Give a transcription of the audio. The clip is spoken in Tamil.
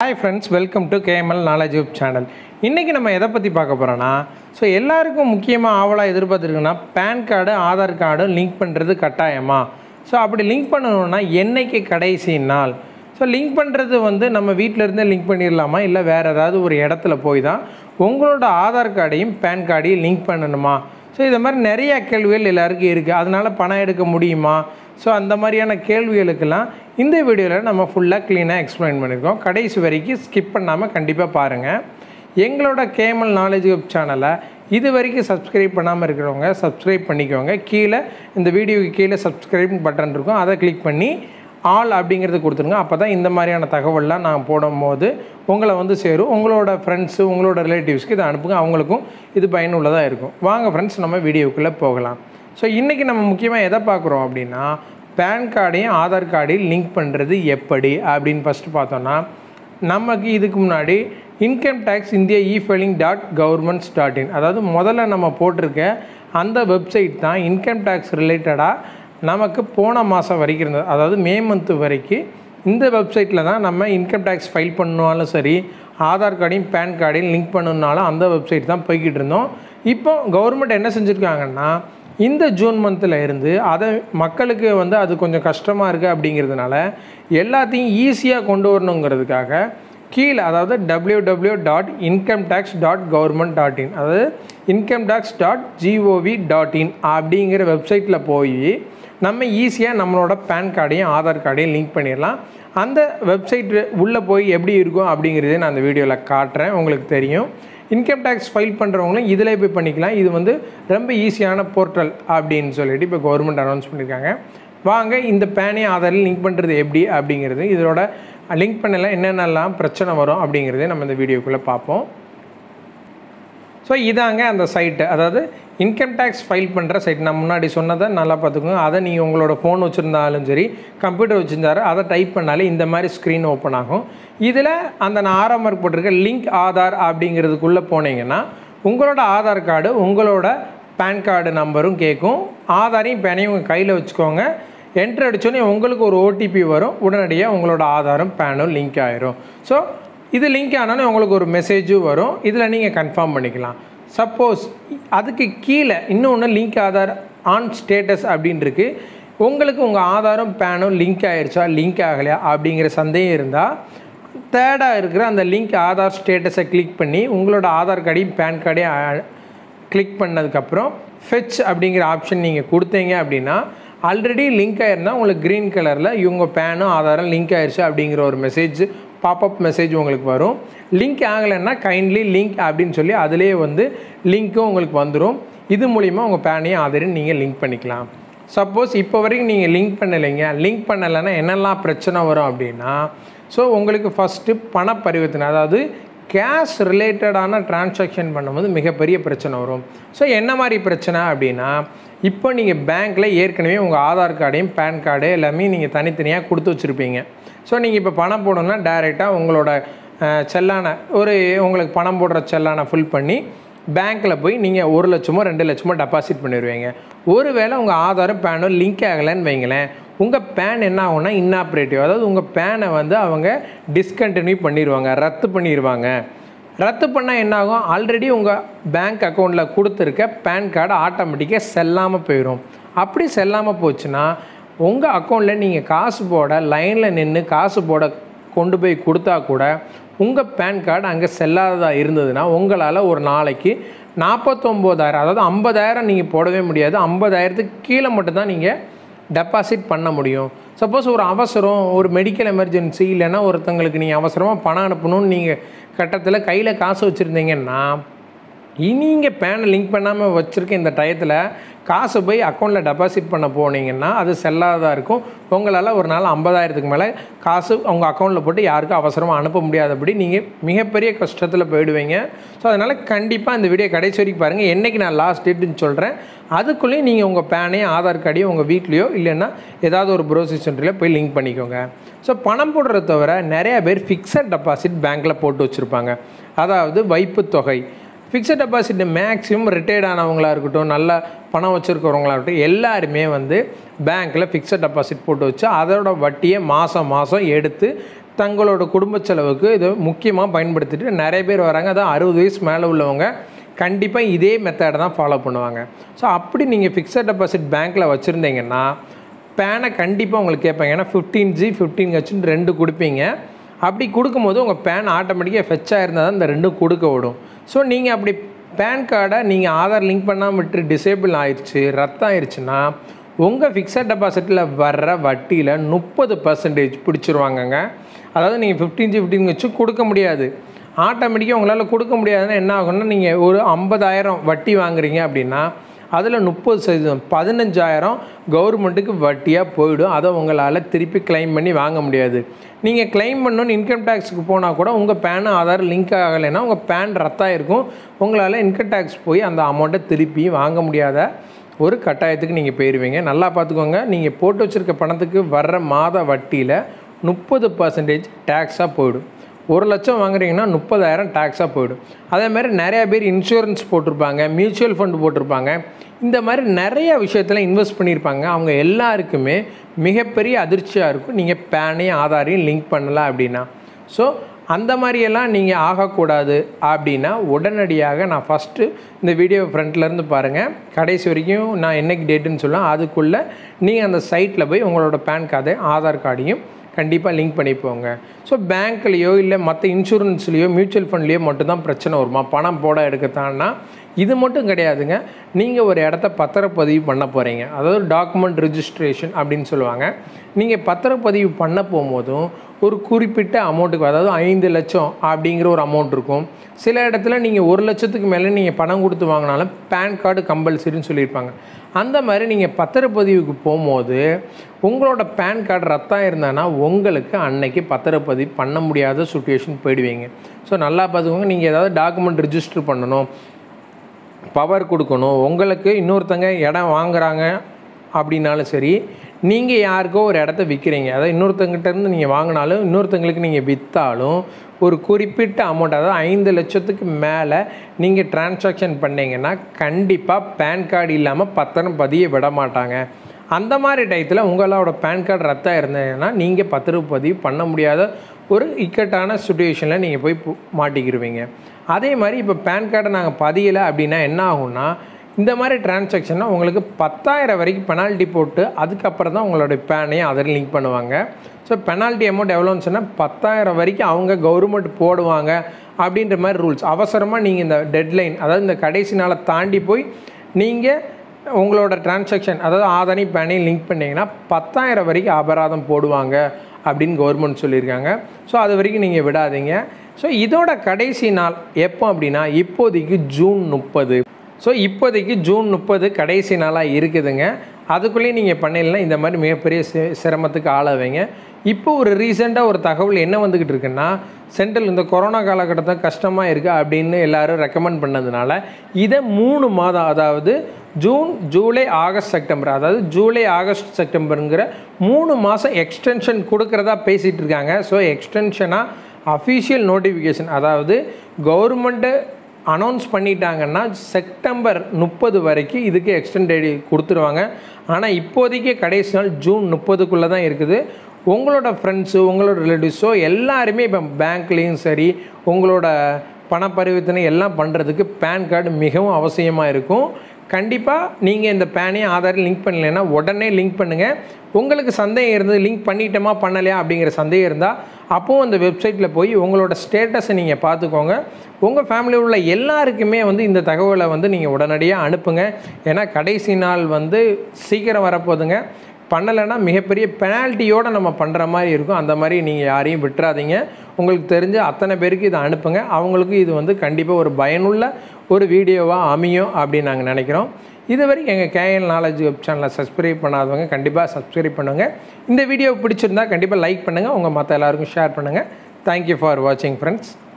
hi friends welcome to KML knowledge யூப் சேனல் இன்றைக்கி நம்ம எதை பற்றி பார்க்க போகிறோன்னா ஸோ எல்லாருக்கும் முக்கியமாக ஆவலாக எதிர்பார்த்துருக்குன்னா PAN card Aadhaar card link பண்ணுறது கட்டாயமா ஸோ அப்படி லிங்க் பண்ணணும்னா என்னைக்கு கடைசி நாள் ஸோ லிங்க் பண்ணுறது வந்து நம்ம வீட்டில் இருந்தே லிங்க் பண்ணிடலாமா இல்லை வேறு ஏதாவது ஒரு இடத்துல போய் தான் உங்களோட ஆதார் கார்டையும் பேன் கார்டையும் லிங்க் பண்ணணுமா ஸோ இது மாதிரி நிறைய கேள்விகள் எல்லாருக்கும் இருக்குது அதனால் பணம் எடுக்க முடியுமா ஸோ அந்த மாதிரியான கேள்விகளுக்கெல்லாம் இந்த வீடியோவில் நம்ம ஃபுல்லாக க்ளீனாக எக்ஸ்பிளைன் பண்ணியிருக்கோம் கடைசி வரைக்கும் ஸ்கிப் பண்ணாமல் கண்டிப்பாக பாருங்கள் எங்களோட கேமல் நாலேஜ் ஹப் சேனலை இது வரைக்கும் சப்ஸ்கிரைப் பண்ணாமல் இருக்கிறவங்க சப்ஸ்கிரைப் பண்ணிக்கோங்க கீழே இந்த வீடியோக்கு கீழே சப்ஸ்கிரைப் பட்டன் இருக்கும் அதை கிளிக் பண்ணி ஆல் அப்படிங்கிறது கொடுத்துருங்க அப்போ தான் இந்த மாதிரியான தகவல்லாம் நான் போடும்போது உங்களை வந்து சேரும் உங்களோட ஃப்ரெண்ட்ஸு உங்களோட ரிலேட்டிவ்ஸ்க்கு இதை அனுப்புங்க அவங்களுக்கும் இது பயனுள்ளதாக இருக்கும் வாங்க ஃப்ரெண்ட்ஸ் நம்ம வீடியோக்குள்ளே போகலாம் ஸோ இன்றைக்கி நம்ம முக்கியமாக எதை பார்க்குறோம் அப்படின்னா பேன் கார்டையும் ஆதார் கார்டையும் லிங்க் பண்ணுறது எப்படி அப்படின்னு ஃபஸ்ட்டு பார்த்தோன்னா நமக்கு இதுக்கு முன்னாடி income tax India e filing dot governments dot in அதாவது முதல்ல நம்ம போட்டிருக்க அந்த வெப்சைட் தான் இன்கம் டேக்ஸ் ரிலேட்டடாக நமக்கு போன மாதம் வரைக்கும் இருந்தது அதாவது மே மந்த்து வரைக்கும் இந்த வெப்சைட்டில் தான் நம்ம இன்கம் டேக்ஸ் ஃபைல் பண்ணாலும் சரி ஆதார் கார்டையும் பேன் கார்டையும் லிங்க் பண்ணணுனாலும் அந்த வெப்சைட் தான் போய்கிட்டு இருந்தோம் இப்போ கவர்மெண்ட் என்ன செஞ்சுருக்காங்கன்னா இந்த ஜூன் மந்தில் இருந்து அதை மக்களுக்கு வந்து அது கொஞ்சம் கஷ்டமாக இருக்குது அப்படிங்கிறதுனால எல்லாத்தையும் ஈஸியாக கொண்டு வரணுங்கிறதுக்காக கீழே அதாவது W W dot income tax dot government dot in அதாவது income tax dot GOV dot in அப்படிங்கிற வெப்சைட்டில் போய் நம்ம ஈஸியாக நம்மளோட பேன் கார்டையும் ஆதார் கார்டையும் லிங்க் பண்ணிடலாம் அந்த வெப்சைட் உள்ளே போய் எப்படி இருக்கும் அப்படிங்கிறதே நான் அந்த வீடியோவில் காட்டுறேன் உங்களுக்கு தெரியும் இன்கம் டேக்ஸ் ஃபைல் பண்ணுறவங்களும் இதில் போய் பண்ணிக்கலாம் இது வந்து ரொம்ப ஈஸியான போர்ட்டல் அப்படின்னு சொல்லிட்டு இப்போ கவர்மெண்ட் அனௌன்ஸ் பண்ணியிருக்காங்க வாங்க இந்த பேனையும் ஆதாரில் லிங்க் பண்ணுறது எப்படி அப்படிங்கிறது இதோட லிங்க் பண்ணலாம் என்னென்னலாம் பிரச்சனை வரும் அப்படிங்கிறதே நம்ம இந்த வீடியோக்குள்ளே பார்ப்போம் ஸோ இதாங்க அந்த சைட்டு அதாவது இன்கம் டேக்ஸ் ஃபைல் பண்ணுற சைட் நான் முன்னாடி சொன்னதை நல்லா பார்த்துக்கோங்க அதை நீங்கள் உங்களோட ஃபோன் வச்சுருந்தாலும் சரி கம்ப்யூட்டர் வச்சுருந்தாரு அதை டைப் பண்ணாலே இந்த மாதிரி ஸ்க்ரீன் ஓப்பன் ஆகும் இதில் அந்த நான் ஆறாம் மார்க் போட்டிருக்க லிங்க் ஆதார் அப்படிங்கிறதுக்குள்ளே போனீங்கன்னா உங்களோட ஆதார் கார்டு உங்களோட பேன் கார்டு நம்பரும் கேட்கும் ஆதாரையும் பேனையும் உங்கள் கையில் வச்சுக்கோங்க என்ட்ரு அடித்தோன்னே உங்களுக்கு ஒரு ஓடிபி வரும் உடனடியாக உங்களோட ஆதாரும் பேனும் லிங்க் ஆயிரும் ஸோ இது லிங்க் ஆனோன்னே உங்களுக்கு ஒரு மெசேஜும் வரும் இதில் நீங்கள் கன்ஃபார்ம் பண்ணிக்கலாம் சப்போஸ் அதுக்கு கீழே இன்னொன்று லிங்க் ஆதார் ஆன் ஸ்டேட்டஸ் அப்படின்னு இருக்கு உங்களுக்கு உங்கள் ஆதாரம் பேனும் லிங்க் ஆயிடுச்சா லிங்க் ஆகலையா அப்படிங்கிற சந்தேகம் இருந்தால் தேர்டாக இருக்கிற அந்த லிங்க் ஆதார் ஸ்டேட்டஸை கிளிக் பண்ணி உங்களோட ஆதார் கார்டையும் பேன் கார்டையும் கிளிக் பண்ணதுக்கப்புறம் ஃபெச் அப்படிங்கிற ஆப்ஷன் நீங்கள் கொடுத்தீங்க அப்படின்னா ஆல்ரெடி லிங்க் ஆயிருந்தால் உங்களுக்கு க்ரீன் கலரில் இவங்க பேனும் ஆதாரம் லிங்க் ஆயிடுச்சு அப்படிங்கிற ஒரு மெசேஜ் பாப்அப் மெசேஜ் உங்களுக்கு வரும் லிங்க் ஆகலைன்னா கைண்ட்லி லிங்க் அப்படின்னு சொல்லி அதிலே வந்து லிங்க்கும் உங்களுக்கு வந்துடும் இது மூலிமா உங்கள் பேனையும் ஆதாரையும் நீங்கள் லிங்க் பண்ணிக்கலாம் சப்போஸ் இப்போ வரைக்கும் நீங்கள் லிங்க் பண்ணலைங்க லிங்க் பண்ணலைன்னா என்னெல்லாம் பிரச்சனை வரும் அப்படின்னா ஸோ உங்களுக்கு ஃபஸ்ட்டு பண பரிவர்த்தனை அதாவது கேஷ் ரிலேட்டடான டிரான்சாக்ஷன் பண்ணும்போது மிகப்பெரிய பிரச்சனை வரும் ஸோ என்ன மாதிரி பிரச்சனை அப்படின்னா இப்போ நீங்கள் பேங்க்கில் ஏற்கனவே உங்கள் ஆதார் கார்டையும் பேன் கார்டு எல்லாமே நீங்கள் தனித்தனியாக கொடுத்து வச்சுருப்பீங்க ஸோ நீங்கள் இப்போ பணம் போடணும்னா டைரெக்டாக உங்களோட அஹ், செல்லானை ஒரு உங்களுக்கு பணம் போடுற செல்லானை ஃபில் பண்ணி பேங்க்கில் போய் நீங்கள் ஒரு லட்சமோ ரெண்டு லட்சமோ டெபாசிட் பண்ணிடுவீங்க ஒருவேளை உங்கள் ஆதாரம் பேனும் லிங்க் ஆகலைன்னு வைங்களேன் உங்கள் பேன் என்ன ஆகும்னா இன்னாப்ரேட்டிவ் அதாவது உங்கள் பேனை வந்து அவங்க டிஸ்கண்டினியூ பண்ணிடுவாங்க ரத்து பண்ணிடுவாங்க ரத்து பண்ணால் என்ன ஆகும் ஆல்ரெடி உங்கள் பேங்க் அக்கௌண்ட்டில் கொடுத்துருக்க பேன் கார்டு ஆட்டோமேட்டிக்காக செல்லாமல் போயிடும் அப்படி செல்லாமல் போச்சுன்னா உங்கள் அக்கௌண்ட்டில் நீங்கள் காசு போட லைனில் நின்று காசு போட கொண்டு போய் கொடுத்தா கூட உங்கள் பேன் கார்டு அங்கே செல்லாததாக இருந்ததுன்னா உங்களால் ஒரு நாளைக்கு நாற்பத்தொம்போதாயிரம் அதாவது ஐம்பதாயிரம் நீங்கள் போடவே முடியாது ஐம்பதாயிரத்துக்கு கீழே மட்டும்தான் நீங்கள் டெபாசிட் பண்ண முடியும் சப்போஸ் ஒரு அவசரம் ஒரு மெடிக்கல் எமர்ஜென்சி இல்லைன்னா ஒருத்தங்களுக்கு நீங்கள் அவசரமாக பணம் அனுப்பணும்னு நீங்கள் கட்டத்தில் கையில் காசு வச்சுருந்தீங்கன்னா நீங்கள் பேனை லிங்க் பண்ணாமல் வச்சுருக்க இந்த டயத்தில் காசு போய் அக்கௌண்ட்டில் டெபாசிட் பண்ண போனீங்கன்னா அது செல்லாததாக இருக்கும் உங்களால் ஒரு நாள் ஐம்பதாயிரத்துக்கு மேலே காசு உங்கள் அக்கௌண்ட்டில் போட்டு யாருக்கும் அவசரமாக அனுப்ப முடியாதபடி நீங்கள் மிகப்பெரிய கஷ்டத்தில் போயிடுவீங்க ஸோ அதனால் கண்டிப்பாக இந்த வீடியோ கடைசி வரைக்கும் பாருங்கள் என்றைக்கு நான் லாஸ்ட் டேட்டுன்னு சொல்கிறேன் அதுக்குள்ளேயும் நீங்கள் உங்கள் பேனையும் ஆதார் கார்டையும் உங்கள் வீட்லேயோ இல்லைன்னா ஏதாவது ஒரு ப்ரோசிஸ் சென்டரில் போய் லிங்க் பண்ணிக்கோங்க ஸோ பணம் போடுறத தவிர நிறைய பேர் ஃபிக்ஸட் டெபாசிட் பேங்க்கில் போட்டு வச்சுருப்பாங்க அதாவது வைப்பு தொகை ஃபிக்ஸட் டெபாசிட் மேக்ஸிமம் ரிட்டையர்ட் ஆனவங்களா இருக்கட்டும் நல்ல பணம் வச்சுருக்கிறவங்களா இருக்கட்டும் எல்லாருமே வந்து பேங்க்கில் ஃபிக்ஸட் டெபாசிட் போட்டு வச்சு அதோட வட்டியை மாதம் மாதம் எடுத்து தங்களோட குடும்ப செலவுக்கு இதை முக்கியமாக பயன்படுத்திட்டு நிறைய பேர் வராங்க அதான் அறுபது வயசு மேலே உள்ளவங்க கண்டிப்பாக இதே மெத்தடை தான் ஃபாலோ பண்ணுவாங்க ஸோ அப்படி நீங்கள் ஃபிக்ஸட் டெபாசிட் பேங்க்கில் வச்சுருந்தீங்கன்னா பேனை கண்டிப்பாக உங்களுக்கு கேட்பாங்க ஏன்னா ஃபிஃப்டீன் ஜி ஃபிஃப்டீன் ஹெச்னு ரெண்டு கொடுப்பீங்க அப்படி கொடுக்கும்போது உங்கள் பேன் ஆட்டோமேட்டிக்காக ஃபெச்சாக இருந்தால் தான் இந்த ரெண்டும் கொடுக்க விடும் ஸோ நீங்கள் அப்படி பேன் கார்டை நீங்கள் ஆதார் லிங்க் பண்ணாமல் விட்டு டிசேபிள் ஆயிடுச்சு ரத்தம் ஆயிடுச்சுன்னா உங்கள் ஃபிக்ஸட் டெபாசிட்டில் வர்ற வட்டியில் முப்பது பர்சன்டேஜ் பிடிச்சிருவாங்கங்க அதாவது நீங்கள் ஃபிஃப்டீன் ஜி ஃபிஃப்டீன் வச்சு கொடுக்க முடியாது ஆட்டோமேட்டிக்காக உங்களால் கொடுக்க முடியாதுன்னா என்ன ஆகும்னா நீங்கள் ஒரு ஐம்பதாயிரம் வட்டி வாங்குறீங்க அப்படின்னா அதில் முப்பது சதவீதம் பதினஞ்சாயிரம் கவர்மெண்ட்டுக்கு வட்டியாக போயிடும் அதை உங்களால் திருப்பி கிளைம் பண்ணி வாங்க முடியாது நீங்கள் கிளைம் பண்ணணும்னு இன்கம் டேக்ஸுக்கு போனால் கூட உங்கள் பேன் ஆதார் லிங்க் ஆகலைன்னா உங்கள் பேன் ரத்தாக இருக்கும் உங்களால் இன்கம் டேக்ஸ் போய் அந்த அமௌண்ட்டை திருப்பி வாங்க முடியாத ஒரு கட்டாயத்துக்கு நீங்கள் போயிடுவீங்க நல்லா பார்த்துக்கோங்க நீங்கள் போட்டு வச்சுருக்க பணத்துக்கு வர்ற மாத வட்டியில் முப்பது பர்சன்டேஜ் டேக்ஸாக போயிடும் ஒரு லட்சம் வாங்குறீங்கன்னா முப்பதாயிரம் டேக்ஸாக போயிடும் அதே மாதிரி நிறையா பேர் இன்சூரன்ஸ் போட்டிருப்பாங்க மியூச்சுவல் ஃபண்ட் போட்டிருப்பாங்க இந்த மாதிரி நிறைய விஷயத்தில் இன்வெஸ்ட் பண்ணியிருப்பாங்க அவங்க எல்லாருக்குமே மிகப்பெரிய அதிர்ச்சியாக இருக்கும் நீங்கள் பேனையும் ஆதாரையும் லிங்க் பண்ணல அப்படின்னா ஸோ அந்த மாதிரியெல்லாம் நீங்கள் ஆகக்கூடாது அப்படின்னா உடனடியாக நான் ஃபஸ்ட்டு இந்த வீடியோ ஃப்ரண்ட்லேருந்து பாருங்கள் கடைசி வரைக்கும் நான் என்னைக்கு டேட்டுன்னு சொல்லுவேன் அதுக்குள்ளே நீங்கள் அந்த சைட்டில் போய் உங்களோட பேன் கார்டு ஆதார் கார்டையும் கண்டிப்பாக லிங்க் பண்ணிப்போங்க ஸோ பேங்க்லேயோ இல்லை மற்ற இன்சூரன்ஸ்லேயோ மியூச்சுவல் ஃபண்ட்லேயோ மட்டும்தான் பிரச்சனை வருமா பணம் போட எடுக்கத்தான்னா இது மட்டும் கிடையாதுங்க நீங்கள் ஒரு இடத்த பத்திரப்பதிவு பண்ண போகிறீங்க அதாவது டாக்குமெண்ட் ரிஜிஸ்ட்ரேஷன் அப்படின்னு சொல்லுவாங்க நீங்கள் பத்திரப்பதிவு பண்ண போகும்போதும் ஒரு குறிப்பிட்ட அமௌண்ட்டுக்கு அதாவது ஐந்து லட்சம் அப்படிங்கிற ஒரு அமௌண்ட் இருக்கும் சில இடத்துல நீங்கள் ஒரு லட்சத்துக்கு மேலே நீங்கள் பணம் கொடுத்து வாங்கினாலும் பேன் கார்டு கம்பல்சரின்னு சொல்லியிருப்பாங்க அந்த மாதிரி நீங்கள் பத்திரப்பதிவுக்கு போகும்போது உங்களோட பேன் கார்டு ரத்தம் இருந்தானா உங்களுக்கு அன்னைக்கு பத்திரப்பதிவு பண்ண முடியாத சுச்சுவேஷன் போயிடுவீங்க ஸோ நல்லா பார்த்துக்கோங்க நீங்கள் ஏதாவது டாக்குமெண்ட் ரிஜிஸ்டர் பண்ணணும் பவர் கொடுக்கணும் உங்களுக்கு இன்னொருத்தங்க இடம் வாங்குறாங்க அப்படின்னாலும் சரி நீங்கள் யாருக்கோ ஒரு இடத்த விற்கிறீங்க அதாவது இன்னொருத்தங்கிட்ட இருந்து நீங்கள் வாங்கினாலும் இன்னொருத்தங்களுக்கு நீங்கள் விற்றாலும் ஒரு குறிப்பிட்ட அமௌண்ட் அதாவது ஐந்து லட்சத்துக்கு மேலே நீங்கள் டிரான்சாக்ஷன் பண்ணீங்கன்னா கண்டிப்பாக பேன் கார்டு இல்லாமல் பத்திரம் பதிய விட மாட்டாங்க அந்த மாதிரி டயத்தில் உங்களோட பேன் கார்டு ரத்தம் இருந்ததுன்னா நீங்கள் பத்திரப்பதிவு பண்ண முடியாத ஒரு இக்கட்டான சுச்சுவேஷனில் நீங்கள் போய் பு- மாட்டிக்கிருவீங்க அதே மாதிரி இப்போ பேன் கார்டை நாங்கள் பதியலை அப்படின்னா என்ன ஆகும்னா இந்த மாதிரி டிரான்சாக்ஷன்னா உங்களுக்கு பத்தாயிரம் வரைக்கும் பெனால்ட்டி போட்டு அதுக்கப்புறம் தான் உங்களோட பேனையும் அதில் லிங்க் பண்ணுவாங்க ஸோ பெனால்ட்டி அமௌண்ட் எவ்வளோன்னு சொன்னால் பத்தாயிரம் வரைக்கும் அவங்க கவர்மெண்ட் போடுவாங்க அப்படின்ற மாதிரி ரூல்ஸ் அவசரமாக நீங்கள் இந்த டெட்லைன் அதாவது இந்த கடைசி நாளை தாண்டி போய் நீங்கள் உங்களோட டிரான்சாக்ஷன் அதாவது ஆதானி பேனையும் லிங்க் பண்ணீங்கன்னா பத்தாயிரம் வரைக்கும் அபராதம் போடுவாங்க அப்படின்னு கவர்மெண்ட் சொல்லியிருக்காங்க ஸோ அது வரைக்கும் நீங்கள் விடாதீங்க ஸோ இதோட கடைசி நாள் எப்போ அப்படின்னா இப்போதைக்கு ஜூன் முப்பது ஸோ இப்போதைக்கு ஜூன் முப்பது கடைசி நாளாக இருக்குதுங்க அதுக்குள்ளேயே நீங்கள் பண்ணலைன்னா இந்த மாதிரி மிகப்பெரிய சி- சிரமத்துக்கு ஆளாவீங்க இப்போ ஒரு ரீசெண்டாக ஒரு தகவல் என்ன வந்துக்கிட்டு இருக்குன்னா சென்ட்ரல் இந்த கொரோனா காலகட்டத்தில் கஷ்டமாக இருக்குது அப்படின்னு எல்லாரும் ரெக்கமெண்ட் பண்ணதுனால இதை மூணு மாதம் அதாவது ஜூன் ஜூலை ஆகஸ்ட் செப்டம்பர் அதாவது ஜூலை ஆகஸ்ட் செப்டம்பருங்கிற மூணு மாதம் எக்ஸ்டென்ஷன் கொடுக்குறதா பேசிகிட்டு இருக்காங்க ஸோ எக்ஸ்டென்ஷனாக அஃபீஷியல் நோட்டிஃபிகேஷன் அதாவது கவர்மெண்ட்டு அனௌன்ஸ் பண்ணிட்டாங்கன்னா செப்டம்பர் முப்பது வரைக்கும் இதுக்கு எக்ஸ்டெண்ட் கொடுத்துருவாங்க ஆனால் இப்போதைக்கு கடைசி நாள் ஜூன் முப்பதுக்குள்ளே தான் இருக்குது உங்களோட ஃப்ரெண்ட்ஸு உங்களோட ரிலேட்டிவ்ஸோ எல்லாருமே இப்போ பேங்க்லேயும் சரி உங்களோட பண பரிவர்த்தனை எல்லாம் பண்ணுறதுக்கு பேன் கார்டு மிகவும் அவசியமாக இருக்கும் கண்டிப்பாக நீங்கள் இந்த பேனையும் ஆதாரம் லிங்க் பண்ணலைன்னா உடனே லிங்க் பண்ணுங்கள் உங்களுக்கு சந்தேகம் இருந்தது லிங்க் பண்ணிட்டோமா பண்ணலையா அப்படிங்கிற சந்தேகம் இருந்தால் அப்போவும் அந்த வெப்சைட்டில் போய் உங்களோட ஸ்டேட்டஸை நீங்கள் பார்த்துக்கோங்க உங்கள் ஃபேமிலியில் உள்ள எல்லாருக்குமே வந்து இந்த தகவலை வந்து நீங்கள் உடனடியாக அனுப்புங்க ஏன்னா கடைசி நாள் வந்து சீக்கிரம் வரப்போகுதுங்க பண்ணலைன்னா மிகப்பெரிய பெனால்ட்டியோடு நம்ம பண்ணுற மாதிரி இருக்கும் அந்த மாதிரி நீங்கள் யாரையும் விட்டுறாதீங்க உங்களுக்கு தெரிஞ்ச அத்தனை பேருக்கு இதை அனுப்புங்க அவங்களுக்கு இது வந்து கண்டிப்பாக ஒரு பயனுள்ள ஒரு வீடியோவாக அமையும் அப்படின்னு நாங்கள் நினைக்கிறோம் இது வரைக்கும் எங்கள் கேஎல் நாலேஜ் வெப் சேனலை சப்ஸ்கிரைப் பண்ணாதவங்க கண்டிப்பாக சப்ஸ்கிரைப் பண்ணுங்கள் இந்த வீடியோ பிடிச்சிருந்தா கண்டிப்பாக லைக் பண்ணுங்கள் உங்கள் மற்ற எல்லாருக்கும் ஷேர் பண்ணுங்கள் தேங்க்யூ ஃபார் வாட்சிங் ஃப்ரெண்ட்ஸ்